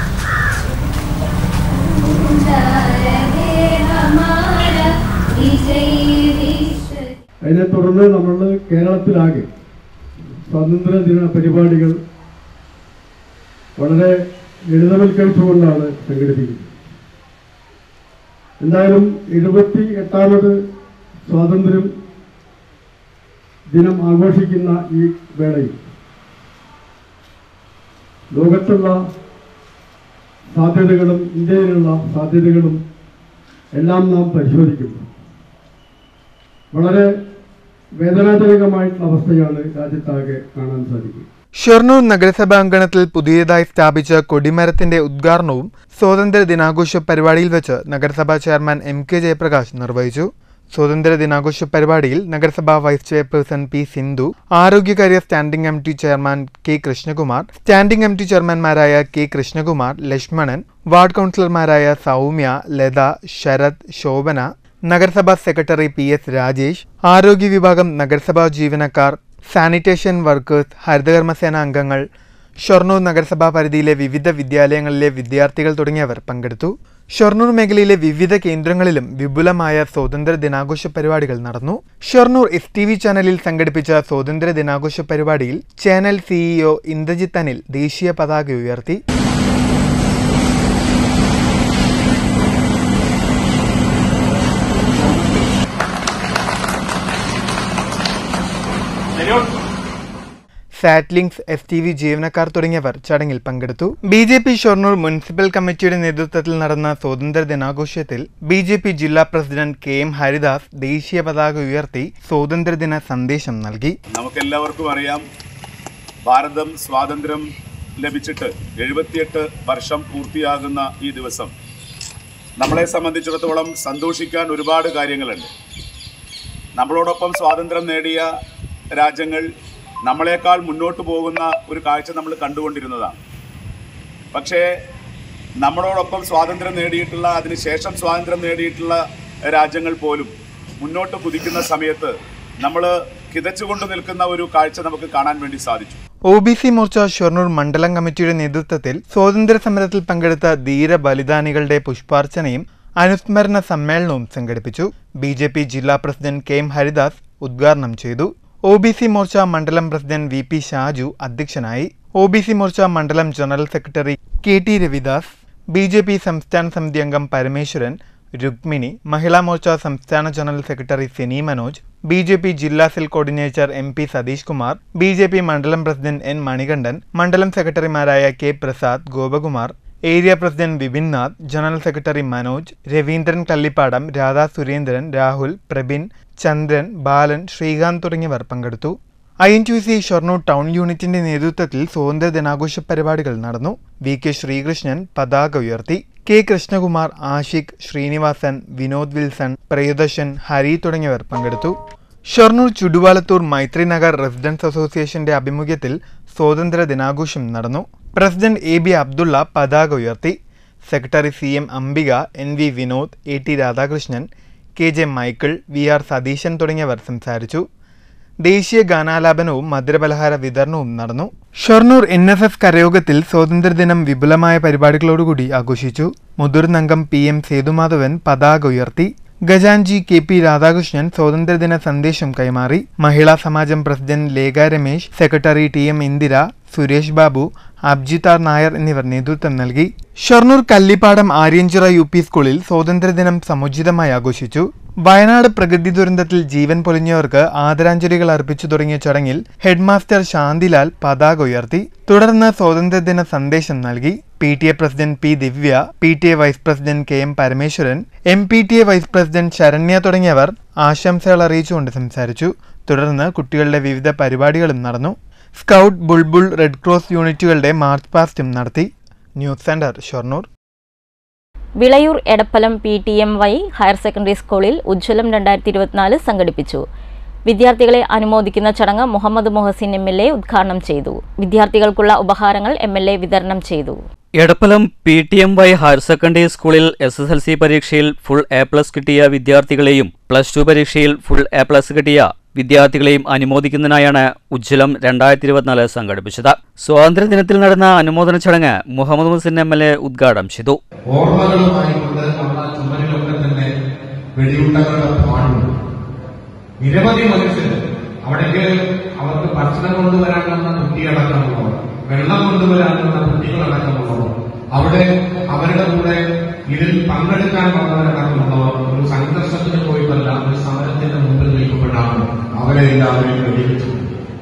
അതിനെ തുടർന്ന് നമ്മൾ കേരളത്തിലാകെ സ്വാതന്ത്ര്യ ദിന പരിപാടികൾ വളരെ ലളിതവൽക്കരിച്ചുകൊണ്ടാണ് സംഘടിപ്പിക്കുന്നത് എന്തായാലും എഴുപത്തി എട്ടാമത് സ്വാതന്ത്ര്യം ദിനം ആഘോഷിക്കുന്ന ഈ വേളയിൽ ലോകത്തുള്ള സാധ്യതകളും ഇന്ത്യയിലുള്ള സാധ്യതകളും എല്ലാം നാം പരിശോധിക്കുന്നു വളരെ വേദനാജനകമായിട്ടുള്ള അവസ്ഥയാണ് രാജ്യത്താകെ കാണാൻ സാധിക്കുന്നത് ഷൊർണൂർ നഗരസഭാ അങ്കണത്തിൽ പുതിയതായി സ്ഥാപിച്ച കൊടിമരത്തിന്റെ ഉദ്ഘാടനവും സ്വാതന്ത്ര്യ ദിനാഘോഷ പരിപാടിയിൽ വെച്ച് നഗരസഭാ ചെയർമാൻ എം കെ ജയപ്രകാശ് നിർവഹിച്ചു സ്വാതന്ത്ര്യ ദിനാഘോഷ പരിപാടിയിൽ നഗരസഭാ വൈസ് ചെയർപേഴ്സൺ പി സിന്ധു ആരോഗ്യകാര്യ standing committee chairman K Krishnakumar standing committee ചെയർമാൻമാരായ കെ കൃഷ്ണകുമാർ ലക്ഷ്മണൻ വാർഡ് കൗൺസിലർമാരായ സൗമ്യ ലത ശരത് ശോഭന നഗരസഭാ സെക്രട്ടറി പി എസ് രാജേഷ് ആരോഗ്യ വിഭാഗം നഗരസഭാ ജീവനക്കാർ സാനിറ്റേഷൻ വർക്കേഴ്സ് ഹരിതകർമ്മസേന അംഗങ്ങൾ ഷൊർണൂർ നഗരസഭാ പരിധിയിലെ വിവിധ വിദ്യാലയങ്ങളിലെ വിദ്യാർത്ഥികൾ തുടങ്ങിയവർ പങ്കെടുത്തു ഷൊർണൂർ മേഖലയിലെ വിവിധ കേന്ദ്രങ്ങളിലും വിപുലമായ സ്വാതന്ത്ര്യ ദിനാഘോഷ പരിപാടികൾ നടന്നു ഷൊർണൂർ എസ് ടി വി ചാനലിൽ സംഘടിപ്പിച്ച സ്വാതന്ത്ര്യ ദിനാഘോഷ പരിപാടിയിൽ ചാനൽ സിഇഒ ഇന്ദ്രജിത്ത് അനിൽ ദേശീയ പതാക ഉയർത്തി സാറ്റ്ലിങ്സ് എസ് ടി വി ജീവനക്കാർ തുടങ്ങിയവർ ചടങ്ങിൽ പങ്കെടുത്തു B J P Shoranur municipal കമ്മിറ്റിയുടെ നേതൃത്വത്തിൽ നടന്ന സ്വാതന്ത്ര്യ ദിനാഘോഷത്തിൽ ബി ജെ പി ജില്ലാ പ്രസിഡന്റ് കെ എം ഹരിദാസ് ദേശീയ പതാക ഉയർത്തി സ്വാതന്ത്ര്യദിന സന്ദേശം നൽകി നമുക്കെല്ലാവർക്കും അറിയാം ഭാരതം സ്വാതന്ത്ര്യം ലഭിച്ചിട്ട് എഴുപത്തിയെട്ട് വർഷം പൂർത്തിയാകുന്ന ഈ ദിവസം നമ്മളെ സംബന്ധിച്ചിടത്തോളം സന്തോഷിക്കാൻ ഒരുപാട് കാര്യങ്ങളുണ്ട് നമ്മളോടൊപ്പം സ്വാതന്ത്ര്യം നേടിയ രാജ്യങ്ങൾ നമ്മളെക്കാൾ മുന്നോട്ട് പോകുന്ന ഒരു കാഴ്ച നമ്മൾ കണ്ടുകൊണ്ടിരുന്നതാണ് പക്ഷേ നമ്മളോടൊപ്പം സ്വാതന്ത്ര്യം നേടിയിട്ടുള്ള അതിനുശേഷം സ്വാതന്ത്ര്യം നേടിയിട്ടുള്ള രാജ്യങ്ങൾ പോലും മുന്നോട്ട് കുതിക്കുന്ന സമയത്ത് നമ്മൾ കിതച്ചുകൊണ്ട് നിൽക്കുന്ന ഒരു കാഴ്ച നമുക്ക് കാണാൻ വേണ്ടി സാധിച്ചു O B C Morcha Shoranur മണ്ഡലം കമ്മിറ്റിയുടെ നേതൃത്വത്തിൽ സ്വാതന്ത്ര്യ സമരത്തിൽ പങ്കെടുത്ത ധീര ബലിദാനികളുടെ പുഷ്പാർച്ചനയും അനുസ്മരണ സമ്മേളനവും സംഘടിപ്പിച്ചു ബി ജെ പി ജില്ലാ പ്രസിഡന്റ് കെ എം ഹരിദാസ് ഉദ്ഘാടനം ചെയ്തു ഒ ബി സി മോർച്ച മണ്ഡലം പ്രസിഡന്റ് വി പി ഷാജു അധ്യക്ഷനായി ഒ ബി സി മോർച്ച മണ്ഡലം general secretary K T Ravidas B J P സംസ്ഥാന സമിതി അംഗം പരമേശ്വരൻ രുക്മിണി മഹിളാ മോർച്ച സംസ്ഥാന general secretary Seni Manoj B J P ജില്ലാ cell coordinator M P Satheesh Kumar B J P മണ്ഡലം പ്രസിഡന്റ് എൻ മണികണ്ഠൻ മണ്ഡലം സെക്രട്ടറിമാരായ K Prasad Gopakumar area president Vipin Nath general secretary Manoj Raveendran Kallippadam Radha Surendran Rahul Prabin Chandran Balan Sreekanth തുടങ്ങിയവർ പങ്കെടുത്തു I N T C Shoranur town യൂണിറ്റിന്റെ നേതൃത്വത്തിൽ സ്വാതന്ത്ര്യ ദിനാഘോഷ പരിപാടികൾ നടന്നു വി കെ ശ്രീകൃഷ്ണൻ പതാക ഉയർത്തി കെ കൃഷ്ണകുമാർ ആഷിഖ് ശ്രീനിവാസൻ വിനോദ് വിൽസൺ പ്രിയദർശൻ ഹരി തുടങ്ങിയവർ പങ്കെടുത്തു ഷൊർണൂർ ചുടുവാലത്തൂർ മൈത്രി നഗർ റെസിഡൻസ് അസോസിയേഷന്റെ ആഭിമുഖ്യത്തിൽ സ്വാതന്ത്ര്യ ദിനാഘോഷം നടന്നു പ്രസിഡന്റ് എ ബി അബ്ദുള്ള പതാക ഉയർത്തി secretary C M Ambika N V Vinod A T Radhakrishnan K J Michael V R Satheesan തുടങ്ങിയവർ സംസാരിച്ചു ദേശീയ ഗാനാലാപനവും മധുരപലഹാര വിതരണവും നടന്നു ഷൊർണൂർ എൻ എസ് എസ് കരയോഗത്തിൽ സ്വാതന്ത്ര്യദിനം വിപുലമായ പരിപാടികളോടുകൂടി ആഘോഷിച്ചു മുതിർന്ന അംഗം പി എം സേതുമാധവൻ പതാക ഉയർത്തി ഗജാൻജി കെ പി രാധാകൃഷ്ണൻ സ്വാതന്ത്ര്യദിന സന്ദേശം കൈമാറി Mahila Samajam president Lekha Ramesh secretary T M Indira Suresh Babu അബ്ജിത്താർ നായർ എന്നിവർ നേതൃത്വം നൽകി ഷൊർണൂർ കല്ലിപ്പാടം ആര്യഞ്ചിറ യു പി സ്കൂളിൽ സ്വാതന്ത്ര്യദിനം സമുചിതമായി ആഘോഷിച്ചു വയനാട് പ്രകൃതി ദുരന്തത്തിൽ ജീവൻ പൊലിഞ്ഞവർക്ക് ആദരാഞ്ജലികൾ അർപ്പിച്ചു തുടങ്ങിയ ചടങ്ങിൽ ഹെഡ്മാസ്റ്റർ ശാന്തിലാൽ പതാക ഉയർത്തി തുടർന്ന് സ്വാതന്ത്ര്യദിന സന്ദേശം നൽകി P T A president P Divya P T A vice president K M Parameswaran M P T A vice president Saranya തുടങ്ങിയവർ ആശംസകൾ അറിയിച്ചുകൊണ്ട് സംസാരിച്ചു തുടർന്ന് കുട്ടികളുടെ വിവിധ പരിപാടികളും നടന്നു സ്കൗട്ട് ബുൾബുൾ റെഡ് ക്രോസ് യൂണിറ്റുകളുടെ മാർച്ച് പാസ്റ്റും നടത്തി news centre Shoranur Vilayur Edappalam P T M Y higher secondary സ്കൂളിൽ ഉജ്ജ്വലം രണ്ടായിരത്തി ഇരുപത്തിനാല് സംഘടിപ്പിച്ചു വിദ്യാർത്ഥികളെ അനുമോദിക്കുന്ന ചടങ്ങ് Muhammad Mohsin M L A ഉദ്ഘാടനം ചെയ്തു വിദ്യാർത്ഥികൾക്കുള്ള ഉപഹാരങ്ങൾ എം എൽ എ വിതരണം ചെയ്തു Edappalam P T M Y higher secondary സ്കൂളിൽ എസ് എസ് എൽ സി പരീക്ഷയിൽ ഫുൾ എ പ്ലസ് കിട്ടിയ വിദ്യാർത്ഥികളെയും പ്ലസ് ടു പരീക്ഷയിൽ ഫുൾ എ പ്ലസ് കിട്ടിയ വിദ്യാർത്ഥികളെയും അനുമോദിക്കുന്നതിനായാണ് ഉജ്ജ്വലം രണ്ടായിരത്തി ഇരുപത്തിനാല് സംഘടിപ്പിച്ചത് സ്വാതന്ത്ര്യദിനത്തിൽ നടന്ന അനുമോദന ചടങ്ങ് Muhammad Muhsin M L A ഉദ്ഘാടനം ചെയ്തു ഓർമ്മകളുമായിക്കൊണ്ട് നമ്മുടെ ചുമരിലൊക്കെ തന്നെ വെടിയുണ്ടകളുടെ പാടുണ്ട് നിരവധി മനുഷ്യർ അവിടേക്ക് അവർക്ക് ഭക്ഷണം കൊണ്ടുവരാൻ വന്ന കുട്ടിയടക്കമുള്ളവർ വെള്ളം കൊണ്ടുവരാൻ വന്ന കുട്ടികളടക്കമുള്ളവർ അവിടെ അവരുടെ കൂടെ ഇതിൽ പങ്കെടുക്കാൻ വന്നവരടക്കമുള്ളവർ ഒരു സംഘർഷത്തിന് പോയിട്ടല്ല ഒരു സമരത്തിന്റെ മുമ്പിൽ നിൽക്കുമ്പോഴാണ് അവരെ എല്ലാവരെയും വെടിവെച്ചു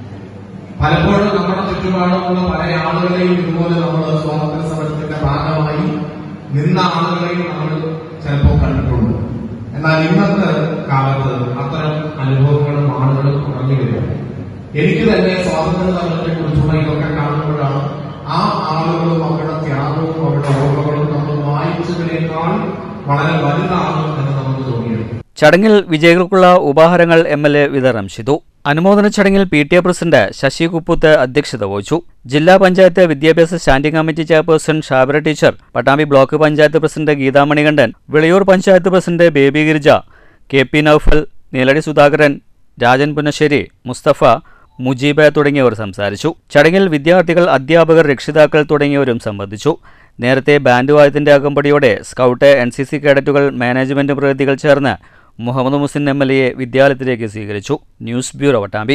പലപ്പോഴും നമ്മുടെ ചുറ്റുപാടുമുള്ള പല ആളുകളെയും ഇതുപോലെ നമ്മൾ സ്വാതന്ത്ര്യ സമരത്തിന്റെ ഭാഗമായി നിന്ന ആളുകളെയും നമ്മൾ ചിലപ്പോൾ കണ്ടിട്ടുണ്ട് എന്നാൽ ഇന്നത്തെ കാലത്ത് അത്തരം അനുഭവങ്ങളും ആളുകളും കുറഞ്ഞു വരും എനിക്ക് തന്നെ സ്വാതന്ത്ര്യ സമരത്തെ കുറിച്ചുള്ള ഇതൊക്കെ കാണുമ്പോഴാണ് ആ ആളുകളും അവരുടെ ത്യാഗവും അവരുടെ ഓർമ്മകളും നമ്മൾ വായിച്ചതിനേക്കാൾ വളരെ വലുതാണ് എന്ന് നമുക്ക് തോന്നിയത് ചടങ്ങിൽ വിജയികൾക്കുള്ള ഉപഹാരങ്ങൾ എം എൽ എ വിതരണം ചെയ്തു അനുമോദന ചടങ്ങിൽ P T A president Sasi Kupputh അധ്യക്ഷത വഹിച്ചു ജില്ലാ പഞ്ചായത്ത് വിദ്യാഭ്യാസ standing committee chairperson Shabira teacher Pattambi block panchayat president Geetha Manikandan Vilayur panchayat president Baby Girija K P Noufal Neeladi Sudhakaran Rajan Punnassery Musthafa Mujeeb തുടങ്ങിയവർ സംസാരിച്ചു ചടങ്ങിൽ വിദ്യാർത്ഥികൾ അധ്യാപകർ രക്ഷിതാക്കൾ തുടങ്ങിയവരും സംബന്ധിച്ചു നേരത്തെ ബാൻഡ് വാദ്യത്തിന്റെ അകമ്പടിയോടെ scout N C C കേഡറ്റുകൾ management പ്രതിനിധികൾ ചേർന്ന് മുഹമ്മദ് മുസിൻ എം എൽ എയെ വിദ്യാലയത്തിലേക്ക് സ്വീകരിച്ചു ന്യൂസ് ബ്യൂറോ വട്ടാമ്പി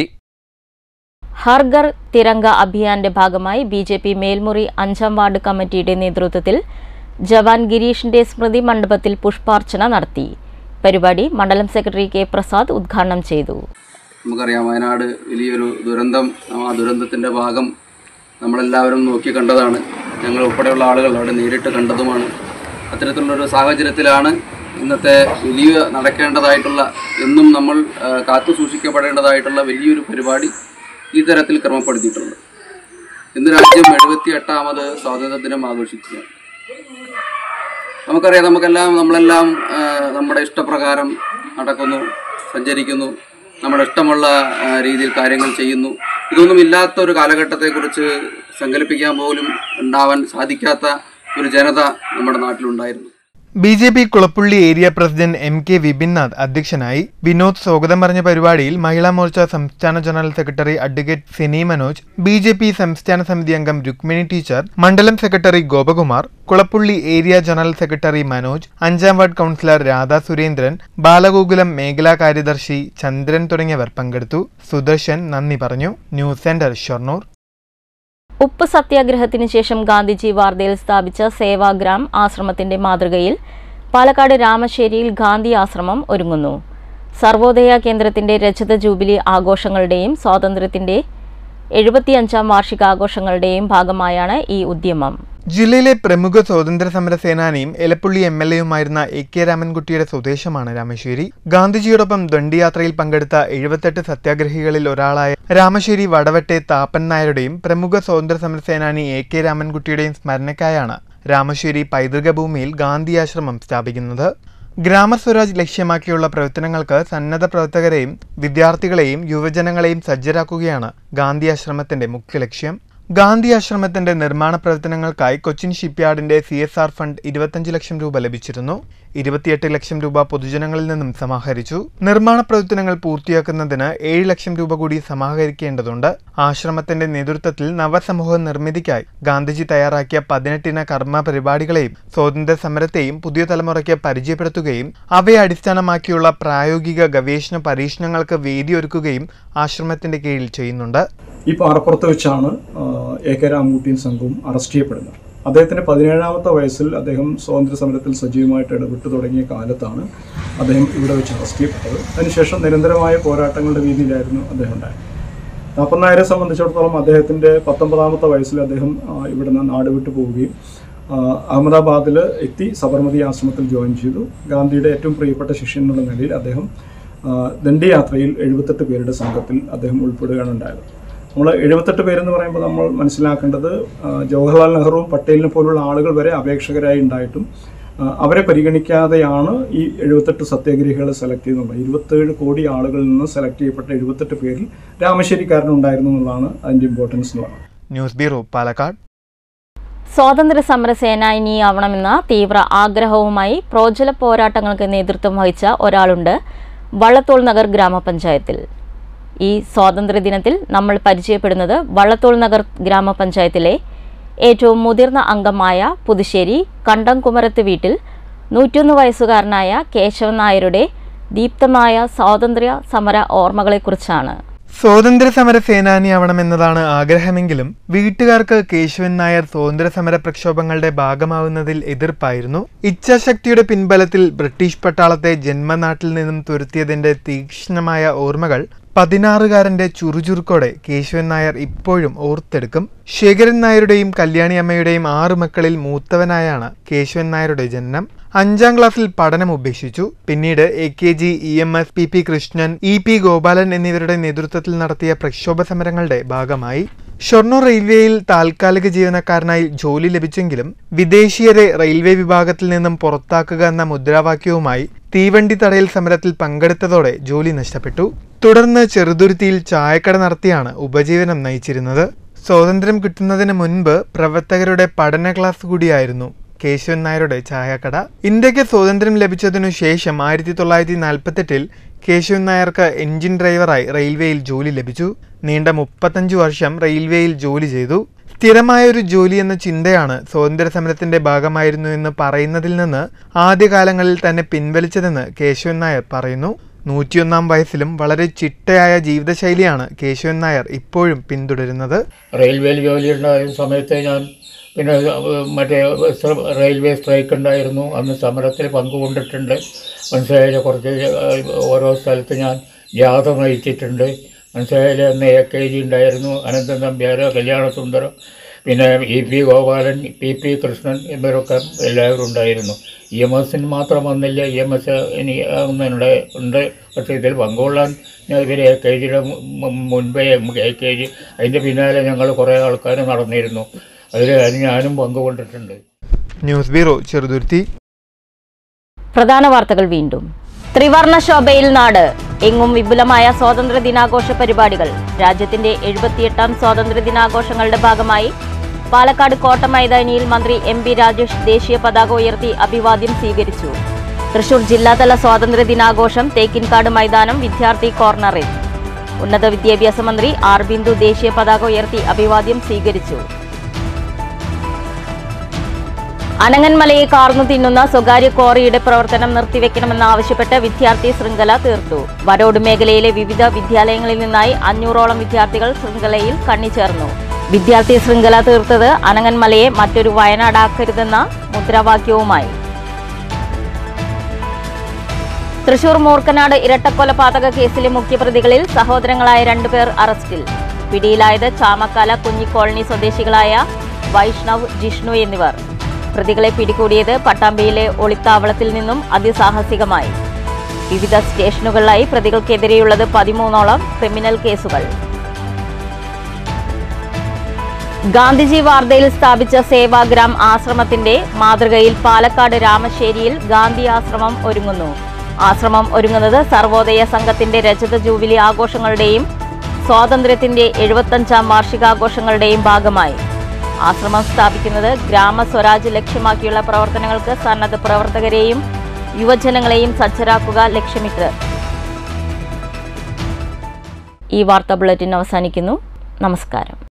ഹർഗർ തിരങ്ക അഭിയാന്റെ ഭാഗമായി ബി ജെ പി മേൽമുറി അഞ്ചാം വാർഡ് കമ്മിറ്റിയുടെ നേതൃത്വത്തിൽ ജവാൻ ഗിരീഷിന്റെ സ്മൃതി മണ്ഡപത്തിൽ പുഷ്പാർച്ചന നടത്തി പരിപാടി മണ്ഡലം സെക്രട്ടറി കെ പ്രസാദ് ഉദ്ഘാടനം ചെയ്തു നമുക്കറിയാം വയനാട് വലിയൊരു ദുരന്തം ആ ദുരന്തത്തിൻ്റെ ഭാഗം നമ്മളെല്ലാവരും നോക്കി കണ്ടതാണ് ഞങ്ങൾ ഉൾപ്പെടെയുള്ള ആളുകൾ അവിടെ നേരിട്ട് കണ്ടതുമാണ് അത്തരത്തിലുള്ളൊരു സാഹചര്യത്തിലാണ് ഇന്നത്തെ വലിയ നടക്കേണ്ടതായിട്ടുള്ള എന്നും നമ്മൾ ആ, കാത്തു സൂക്ഷിക്കപ്പെടേണ്ടതായിട്ടുള്ള വലിയൊരു പരിപാടി ഈ തരത്തിൽ ക്രമപ്പെടുത്തിയിട്ടുള്ളത് ഇന്ന് രാജ്യം എഴുപത്തി എട്ടാമത് സ്വാതന്ത്ര്യ ദിനം ആഘോഷിക്കുകയാണ് നമുക്കറിയാം നമുക്കെല്ലാം നമ്മളെല്ലാം ആ, നമ്മുടെ ഇഷ്ടപ്രകാരം നടക്കുന്നു സഞ്ചരിക്കുന്നു നമ്മുടെ ഇഷ്ടമുള്ള ആ, രീതിയിൽ കാര്യങ്ങൾ ചെയ്യുന്നു ഇതൊന്നും ഇല്ലാത്ത ഒരു കാലഘട്ടത്തെക്കുറിച്ച് സങ്കല്പിക്കാൻ പോലും ഉണ്ടാവാൻ സാധിക്കാത്ത ഒരു ജനത നമ്മുടെ നാട്ടിലുണ്ടായിരുന്നു B J P Kulappully area president M K Vipinnath അധ്യക്ഷനായി വിനോദ് സ്വാഗതം പറഞ്ഞ പരിപാടിയിൽ മഹിളാ മോർച്ച സംസ്ഥാന general secretary advocate Seni Manoj B J P സംസ്ഥാന സമിതി അംഗം രുക്മിണി ടീച്ചർ മണ്ഡലം secretary Gopakumar Kulappully area general secretary Manoj അഞ്ചാം വാർഡ് കൗൺസിലർ രാധാ സുരേന്ദ്രൻ ബാലഗോകുലം മേഖലാ കാര്യദർശി ചന്ദ്രൻ തുടങ്ങിയവർ പങ്കെടുത്തു സുദർശൻ നന്ദി പറഞ്ഞു ന്യൂസ് സെന്റർ ഷൊർണൂർ ഉപ്പ് സത്യാഗ്രഹത്തിന് ശേഷം ഗാന്ധിജി വാർധയിൽ സ്ഥാപിച്ച സേവാഗ്രാം ആശ്രമത്തിന്റെ മാതൃകയിൽ പാലക്കാട് രാമശ്ശേരിയിൽ ഗാന്ധി ആശ്രമം ഒരുങ്ങുന്നു സർവോദയ കേന്ദ്രത്തിന്റെ രജത ജൂബിലി ആഘോഷങ്ങളുടെയും സ്വാതന്ത്ര്യത്തിന്റെ എഴുപത്തിയഞ്ചാം വാർഷികാഘോഷങ്ങളുടെയും ഭാഗമായാണ് ഈ ഉദ്യമം ജില്ലയിലെ പ്രമുഖ സ്വാതന്ത്ര്യ സമര സേനാനിയും എലപ്പുള്ളി എം എൽ എയുമായിരുന്ന എ കെ രാമൻകുട്ടിയുടെ സ്വദേശമാണ് രാമശ്ശേരി ഗാന്ധിജിയോടൊപ്പം ദണ്ഡിയാത്രയിൽ പങ്കെടുത്ത എഴുപത്തെട്ട് സത്യാഗ്രഹികളിൽ ഒരാളായ രാമശ്ശേരി വടവട്ടെ താപ്പൻ നായരുടെയും പ്രമുഖ സ്വാതന്ത്ര്യ സമര സേനാനി എ കെ രാമൻകുട്ടിയുടെയും സ്മരണയ്ക്കായാണ് രാമശ്ശേരി പൈതൃക ഭൂമിയിൽ ഗാന്ധി ആശ്രമം സ്ഥാപിക്കുന്നത് ഗ്രാമസ്വരാജ് ലക്ഷ്യമാക്കിയുള്ള പ്രവർത്തനങ്ങൾക്ക് സന്നദ്ധ പ്രവർത്തകരെയും വിദ്യാർത്ഥികളെയും യുവജനങ്ങളെയും സജ്ജരാക്കുകയാണ് ഗാന്ധി ആശ്രമത്തിന്റെ മുഖ്യ ലക്ഷ്യം ഗാന്ധി ആശ്രമത്തിന്റെ നിർമ്മാണ പ്രവർത്തനങ്ങൾക്കായി കൊച്ചിൻ ഷിപ്പ്യാർഡിന്റെ സി എസ് ആർ ഫണ്ട് ഇരുപത്തഞ്ച് ലക്ഷം രൂപ ലഭിച്ചിരുന്നു ഇരുപത്തിയെട്ട് ലക്ഷം രൂപ പൊതുജനങ്ങളിൽ നിന്നും സമാഹരിച്ചു നിർമ്മാണ പ്രവർത്തനങ്ങൾ പൂർത്തിയാക്കുന്നതിന് ഏഴ് ലക്ഷം രൂപ കൂടി സമാഹരിക്കേണ്ടതുണ്ട് ആശ്രമത്തിന്റെ നേതൃത്വത്തിൽ നവസമൂഹ നിർമ്മിതിക്കായി ഗാന്ധിജി തയ്യാറാക്കിയ പതിനെട്ടിന കർമ്മ പരിപാടികളെയും സ്വാതന്ത്ര്യ സമരത്തെയും പുതിയ തലമുറയ്ക്ക് പരിചയപ്പെടുത്തുകയും അവയെ അടിസ്ഥാനമാക്കിയുള്ള പ്രായോഗിക ഗവേഷണ പരീക്ഷണങ്ങൾക്ക് വേദിയൊരുക്കുകയും ആശ്രമത്തിന്റെ കീഴിൽ ചെയ്യുന്നുണ്ട് ഈ പാറപ്പുറത്ത് വെച്ചാണ് ആ, എ കെ രാമൻകുട്ടിയും സംഘവും അറസ്റ്റ് ചെയ്യപ്പെടുന്നത് അദ്ദേഹത്തിൻ്റെ പതിനേഴാമത്തെ വയസ്സിൽ അദ്ദേഹം സ്വാതന്ത്ര്യ സമരത്തിൽ സജീവമായിട്ട് ഇടപെട്ട് തുടങ്ങിയ കാലത്താണ് അദ്ദേഹം ഇവിടെ വെച്ച് അറസ്റ്റ് ചെയ്യപ്പെട്ടത് അതിനുശേഷം നിരന്തരമായ പോരാട്ടങ്ങളുടെ രീതിയിലായിരുന്നു അദ്ദേഹം ഉണ്ടായത് താപ്പൻ നായരെ സംബന്ധിച്ചിടത്തോളം അദ്ദേഹത്തിൻ്റെ പത്തൊമ്പതാമത്തെ വയസ്സിൽ അദ്ദേഹം ആ, ഇവിടുന്ന് നാട് വിട്ടു പോവുകയും ആ, അഹമ്മദാബാദിൽ എത്തി സബർമതി ആശ്രമത്തിൽ ജോയിൻ ചെയ്തു ഗാന്ധിയുടെ ഏറ്റവും പ്രിയപ്പെട്ട ശിഷ്യൻ എന്നുള്ള നിലയിൽ അദ്ദേഹം ആ, ദണ്ഡിയാത്രയിൽ എഴുപത്തെട്ട് പേരുടെ സംഘത്തിൽ അദ്ദേഹം ഉൾപ്പെടുകയാണ് ഉണ്ടായത് നമ്മൾ എഴുപത്തെട്ട് പേരെന്ന് പറയുമ്പോൾ നമ്മൾ മനസ്സിലാക്കേണ്ടത് ആ, ജവഹർലാൽ നെഹ്റുവും പട്ടേലിനെ പോലുള്ള ആളുകൾ വരെ അപേക്ഷകരായി ഉണ്ടായിട്ടും ആ, അവരെ പരിഗണിക്കാതെയാണ് ഈ എഴുപത്തെട്ട് സത്യാഗ്രഹികളെ സെലക്ട് ചെയ്യുന്നുള്ളത് ഇരുപത്തേഴ് കോടി ആളുകളിൽ നിന്ന് സെലക്ട് ചെയ്യപ്പെട്ട എഴുപത്തെട്ട് പേരിൽ രാമശ്ശേരിക്കാരനുണ്ടായിരുന്നു എന്നുള്ളതാണ് അതിൻ്റെ ഇമ്പോർട്ടൻസ് എന്ന് പറയുന്നത് ന്യൂസ് ബ്യൂറോ പാലക്കാട് സ്വാതന്ത്ര്യ സമര സേനാനിയാവണമെന്ന തീവ്ര ആഗ്രഹവുമായി പ്രോജ്വല പോരാട്ടങ്ങൾക്ക് നേതൃത്വം വഹിച്ച ഒരാളുണ്ട് വള്ളത്തോൾ നഗർ ഗ്രാമപഞ്ചായത്തിൽ ഈ സ്വാതന്ത്ര്യ ദിനത്തിൽ നമ്മൾ പരിചയപ്പെടുന്നത് വള്ളത്തോൾ നഗർ ഗ്രാമപഞ്ചായത്തിലെ ഏറ്റവും മുതിർന്ന അംഗമായ പുതുശ്ശേരി കണ്ടംകുമരത്ത് വീട്ടിൽ നൂറ്റൊന്ന് വയസ്സുകാരനായ കേശവൻ നായരുടെ ദീപ്തമായ സ്വാതന്ത്ര്യ സമര ഓർമ്മകളെക്കുറിച്ചാണ് സ്വാതന്ത്ര്യ സമര സേനാനിയാവണമെന്നതാണ് ആഗ്രഹമെങ്കിലും വീട്ടുകാർക്ക് കേശവൻ നായർ സ്വാതന്ത്ര്യ സമര പ്രക്ഷോഭങ്ങളുടെ ഭാഗമാവുന്നതിൽ എതിർപ്പായിരുന്നു ഇച്ഛാശക്തിയുടെ പിൻബലത്തിൽ ബ്രിട്ടീഷ് പട്ടാളത്തെ ജന്മനാട്ടിൽ നിന്നും തുരുത്തിയതിന്റെ തീക്ഷ്ണമായ ഓർമ്മകൾ പതിനാറുകാരന്റെ ചുറുചുറുക്കോടെ കേശവൻ നായർ ഇപ്പോഴും ഓർത്തെടുക്കും ശേഖരൻ നായരുടെയും കല്യാണി അമ്മയുടെയും ആറു മക്കളിൽ മൂത്തവനായാണ് കേശവൻ നായരുടെ ജനനം അഞ്ചാം ക്ലാസ്സിൽ പഠനം ഉപേക്ഷിച്ചു പിന്നീട് A K G E M S P P Krishnan E P Gopalan എന്നിവരുടെ നേതൃത്വത്തിൽ നടത്തിയ പ്രക്ഷോഭ സമരങ്ങളുടെ ഭാഗമായി ഷൊർണൂർ റെയിൽവേയിൽ താൽക്കാലിക ജീവനക്കാരനായി ജോലി ലഭിച്ചെങ്കിലും വിദേശീയരെ റെയിൽവേ വിഭാഗത്തിൽ നിന്നും പുറത്താക്കുക എന്ന മുദ്രാവാക്യവുമായി തീവണ്ടി തടയൽ സമരത്തിൽ പങ്കെടുത്തതോടെ ജോലി നഷ്ടപ്പെട്ടു തുടർന്ന് ചെറുതുരുത്തിയിൽ ചായക്കട നടത്തിയാണ് ഉപജീവനം നയിച്ചിരുന്നത് സ്വാതന്ത്ര്യം കിട്ടുന്നതിന് മുൻപ് പ്രവർത്തകരുടെ പഠന ക്ലാസ് കൂടിയായിരുന്നു കേശവൻ നായരുടെ ചായക്കട ഇന്ത്യക്ക് സ്വാതന്ത്ര്യം ലഭിച്ചതിനു ശേഷം ആയിരത്തി തൊള്ളായിരത്തി നാൽപ്പത്തെട്ടിൽ കേശവൻ നായർക്ക് എഞ്ചിൻ ഡ്രൈവറായി റെയിൽവേയിൽ ജോലി ലഭിച്ചു നീണ്ട മുപ്പത്തഞ്ചു വർഷം റെയിൽവേയിൽ ജോലി ചെയ്തു സ്ഥിരമായ ഒരു ജോലി എന്ന ചിന്തയാണ് സ്വാതന്ത്ര്യ സമരത്തിന്റെ ഭാഗമായിരുന്നു എന്ന് പറയുന്നതിൽ നിന്ന് ആദ്യകാലങ്ങളിൽ തന്നെ പിൻവലിച്ചതെന്ന് കേശവൻ നായർ പറയുന്നു നൂറ്റിയൊന്നാം വയസ്സിലും വളരെ ചിട്ടയായ ജീവിതശൈലിയാണ് കേശവൻ നായർ ഇപ്പോഴും പിന്തുടരുന്നത് റെയിൽവേയിൽ ജോലി ഉണ്ടായിരുന്ന സമയത്ത് ഞാൻ പിന്നെ ഏഹ്, മറ്റേ ശ്ര- റെയിൽവേ സ്ട്രൈക്ക് ഉണ്ടായിരുന്നു അന്ന് സമരത്തിൽ പങ്കുകൊണ്ടിട്ടുണ്ട് മനസ്സിലായ കുറച്ച് ഏഹ്, ഓരോ സ്ഥലത്ത് ഞാൻ ജാഥ നയിച്ചിട്ടുണ്ട് മനസ്സിലായാലും അന്ന് എ കെ ജി ഉണ്ടായിരുന്നു അനന്തൻ നമ്പ്യാർ കല്യാണസുന്ദരം പിന്നെ E P Gopalan P P Krishnan എന്നിവരൊക്കെ എല്ലാവരും ഉണ്ടായിരുന്നു ഇ എം എസിന് മാത്രം വന്നില്ല ഇ എം എസ് ഇനി ഒന്നുണ്ട് ഉണ്ട് പക്ഷേ ഇതിൽ പങ്കുകൊള്ളാൻ ഇവർ എ കെ ജിയുടെ മുൻപേ എ കെ ജി അതിൻ്റെ പിന്നാലെ ഞങ്ങൾ കുറേ ആൾക്കാർ നടന്നിരുന്നു അതിൽ ഞാനും പങ്കുകൊണ്ടിട്ടുണ്ട് ന്യൂസ് ബ്യൂറോ ചെറുതുരുത്തി പ്രധാന വാർത്തകൾ വീണ്ടും ത്രിവർണ ശോഭയിൽ നാട് എങ്ങും വിപുലമായ സ്വാതന്ത്ര്യ ദിനാഘോഷ പരിപാടികൾ രാജ്യത്തിന്റെ എഴുപത്തിയെട്ടാം സ്വാതന്ത്ര്യ ദിനാഘോഷങ്ങളുടെ ഭാഗമായി പാലക്കാട് കോട്ട മൈതാനിയിൽ മന്ത്രി എം പി രാജേഷ് ദേശീയ പതാക ഉയർത്തി അഭിവാദ്യം സ്വീകരിച്ചു തൃശൂർ ജില്ലാതല സ്വാതന്ത്ര്യ ദിനാഘോഷം തേക്കിൻകാട് മൈതാനം വിദ്യാർത്ഥി കോർണറിൽ ഉന്നത വിദ്യാഭ്യാസ മന്ത്രി ആർ ബിന്ദു ദേശീയ പതാക ഉയർത്തി അഭിവാദ്യം സ്വീകരിച്ചു അനങ്ങന്മലയെ കാർന്നു തിന്നുന്ന സ്വകാര്യ ക്വാറിയുടെ പ്രവർത്തനം നിർത്തിവെക്കണമെന്നാവശ്യപ്പെട്ട് വിദ്യാർത്ഥി ശൃംഖല തീർത്തു വരോട് മേഖലയിലെ വിവിധ വിദ്യാലയങ്ങളിൽ നിന്നായി അഞ്ഞൂറോളം വിദ്യാർത്ഥികൾ ശൃംഖലയിൽ കണ്ണിച്ചേർന്നു വിദ്യാർത്ഥി ശൃംഖല തീർത്തത് അനങ്ങന്മലയെ മറ്റൊരു വയനാടാക്കരുതെന്ന മുദ്രാവാക്യവുമായി തൃശൂർ മൂർക്കനാട് ഇരട്ടക്കൊലപാതക കേസിലെ മുഖ്യപ്രതികളിൽ സഹോദരങ്ങളായ രണ്ടുപേർ അറസ്റ്റിൽ പിടിയിലായത് ചാമക്കാല കുഞ്ഞിക്കോളനി സ്വദേശികളായ വൈഷ്ണവ് ജിഷ്ണു എന്നിവർ പ്രതികളെ പിടികൂടിയത് പട്ടാമ്പിയിലെ ഒളിത്താവളത്തിൽ നിന്നും അതിസാഹസികമായി വിവിധ സ്റ്റേഷനുകളിലായി പ്രതികൾക്കെതിരെയുള്ളത് പതിമൂന്നോളം ക്രിമിനൽ കേസുകൾ ഗാന്ധിജി വാർധയിൽ സ്ഥാപിച്ച സേവാഗ്രാം ആശ്രമത്തിന്റെ മാതൃകയിൽ പാലക്കാട് രാമശ്ശേരിയിൽ ഗാന്ധി ആശ്രമം ഒരുങ്ങുന്നു ആശ്രമം ഒരുങ്ങുന്നത് സർവോദയ സംഘത്തിന്റെ രജത ജൂബിലി ആഘോഷങ്ങളുടെയും സ്വാതന്ത്ര്യത്തിന്റെ എഴുപത്തഞ്ചാം വാർഷികാഘോഷങ്ങളുടെയും ഭാഗമായി ആശ്രമം സ്ഥാപിക്കുന്നത് ഗ്രാമസ്വരാജ് ലക്ഷ്യമാക്കിയുള്ള പ്രവർത്തനങ്ങൾക്ക് സന്നദ്ധ പ്രവർത്തകരെയും യുവജനങ്ങളെയും സജ്ജരാക്കുക ലക്ഷ്യമിട്ട് ഈ വാർത്താ ബുള്ളറ്റിൻ അവസാനിക്കുന്നു നമസ്കാരം